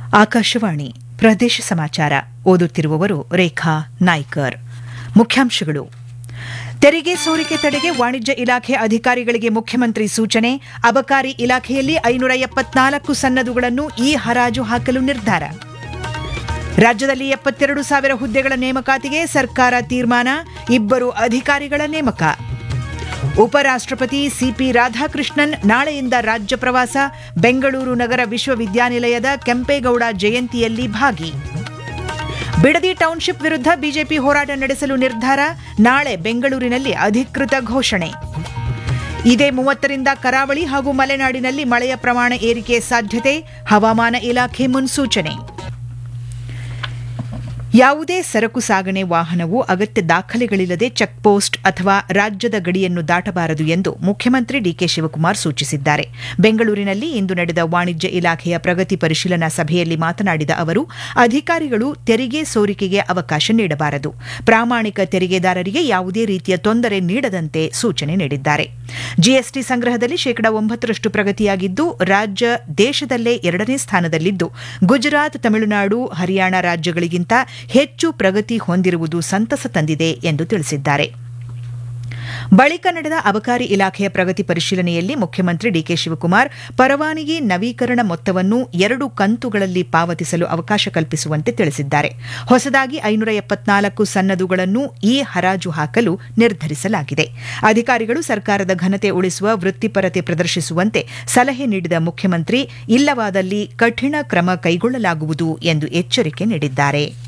ಆಕಾಶವಾಣಿ ಪ್ರದೇಶ ಸಮಾಚಾರ ಓದುತ್ತಿರುವವರು ರೇಖಾ ನಾಯ್ಕರ್ ಮುಖ್ಯಾಂಶಗಳು ತೆರಿಗೆ ಸೋರಿಕೆ ತಡೆಗೆ ವಾಣಿಜ್ಯ ಇಲಾಖೆ ಅಧಿಕಾರಿಗಳಿಗೆ ಮುಖ್ಯಮಂತ್ರಿ ಸೂಚನೆ ಅಬಕಾರಿ ಇಲಾಖೆಯಲ್ಲಿ ಐನೂರ ಎಪ್ಪತ್ನಾಲ್ಕು ಸನ್ನದುಗಳನ್ನು ಈ ಹರಾಜು ಹಾಕಲು ನಿರ್ಧಾರ ರಾಜ್ಯದಲ್ಲಿ ಎಪ್ಪತ್ತೆರಡು ಸಾವಿರ ಹುದ್ದೆಗಳ ನೇಮಕಾತಿಗೆ ಸರ್ಕಾರ ತೀರ್ಮಾನ ಇಬ್ಬರು ಅಧಿಕಾರಿಗಳ ನೇಮಕ ಉಪರಾಷ್ಟ್ರಪತಿ ಸಿಪಿ ರಾಧಾಕೃಷ್ಣನ್ ನಾಳೆಯಿಂದ ರಾಜ್ಯ ಪ್ರವಾಸ ಬೆಂಗಳೂರು ನಗರ ವಿಶ್ವವಿದ್ಯಾನಿಲಯದ ಕೆಂಪೇಗೌಡ ಜಯಂತಿಯಲ್ಲಿ ಭಾಗಿ ಬಿಡದಿ ಟೌನ್ಶಿಪ್ ವಿರುದ್ಧ ಬಿಜೆಪಿ ಹೋರಾಟ ನಡೆಸಲು ನಿರ್ಧಾರ ನಾಳೆ ಬೆಂಗಳೂರಿನಲ್ಲಿ ಅಧಿಕೃತ ಘೋಷಣೆ ಇದೇ ಮೂವತ್ತರಿಂದ ಕರಾವಳಿ ಹಾಗೂ ಮಲೆನಾಡಿನಲ್ಲಿ ಮಳೆಯ ಪ್ರಮಾಣ ಏರಿಕೆ ಸಾಧ್ಯತೆ ಹವಾಮಾನ ಇಲಾಖೆ ಮುನ್ಸೂಚನೆ ಯಾವುದೇ ಸರಕು ಸಾಗಣೆ ವಾಹನವು ಅಗತ್ಯ ದಾಖಲೆಗಳಿಲ್ಲದೆ ಚೆಕ್ಪೋಸ್ಟ್ ಅಥವಾ ರಾಜ್ಯದ ಗಡಿಯನ್ನು ದಾಟಬಾರದು ಎಂದು ಮುಖ್ಯಮಂತ್ರಿ ಡಿಕೆ ಶಿವಕುಮಾರ್ ಸೂಚಿಸಿದ್ದಾರೆ ಬೆಂಗಳೂರಿನಲ್ಲಿ ಇಂದು ನಡೆದ ವಾಣಿಜ್ಯ ಇಲಾಖೆಯ ಪ್ರಗತಿ ಪರಿಶೀಲನಾ ಸಭೆಯಲ್ಲಿ ಮಾತನಾಡಿದ ಅವರು ಅಧಿಕಾರಿಗಳು ತೆರಿಗೆ ಸೋರಿಕೆಗೆ ಅವಕಾಶ ನೀಡಬಾರದು ಪ್ರಾಮಾಣಿಕ ತೆರಿಗೆದಾರರಿಗೆ ಯಾವುದೇ ರೀತಿಯ ತೊಂದರೆ ನೀಡದಂತೆ ಸೂಚನೆ ನೀಡಿದ್ದಾರೆ ಜಿಎಸ್ಟಿ ಸಂಗ್ರಹದಲ್ಲಿ ಶೇಕಡಾ ಒಂಬತ್ತರಷ್ಟು ಪ್ರಗತಿಯಾಗಿದ್ದು ರಾಜ್ಯ ದೇಶದಲ್ಲೇ ಎರಡನೇ ಸ್ಥಾನದಲ್ಲಿದ್ದು ಗುಜರಾತ್ ತಮಿಳುನಾಡು ಹರಿಯಾಣ ರಾಜ್ಯಗಳಿಗಿಂತ ಹೆಚ್ಚು ಪ್ರಗತಿ ಹೊಂದಿರುವುದು ಸಂತಸ ತಂದಿದೆ ಎಂದು ತಿಳಿಸಿದ್ದಾರೆ ಬಳಿಕ ನಡೆದ ಅಬಕಾರಿ ಇಲಾಖೆಯ ಪ್ರಗತಿ ಪರಿಶೀಲನೆಯಲ್ಲಿ ಮುಖ್ಯಮಂತ್ರಿ ಡಿಕೆ ಶಿವಕುಮಾರ್ ಪರವಾನಗಿ ನವೀಕರಣ ಮೊತ್ತವನ್ನು ಎರಡು ಕಂತುಗಳಲ್ಲಿ ಪಾವತಿಸಲು ಅವಕಾಶ ಕಲ್ಪಿಸುವಂತೆ ತಿಳಿಸಿದ್ದಾರೆ ಹೊಸದಾಗಿ ಐನೂರ ಎಪ್ಪತ್ನಾಲ್ಕು ಸನ್ನದುಗಳನ್ನು ಈ ಹರಾಜು ಹಾಕಲು ನಿರ್ಧರಿಸಲಾಗಿದೆ ಅಧಿಕಾರಿಗಳು ಸರ್ಕಾರದ ಘನತೆ ಉಳಿಸುವ ವೃತ್ತಿಪರತೆ ಪ್ರದರ್ಶಿಸುವಂತೆ ಸಲಹೆ ನೀಡಿದ ಮುಖ್ಯಮಂತ್ರಿ ಇಲ್ಲವಾದಲ್ಲಿ ಕಠಿಣ ಕ್ರಮ ಕೈಗೊಳ್ಳಲಾಗುವುದು ಎಂದು ಎಚ್ಚರಿಕೆ ನೀಡಿದ್ದಾರೆ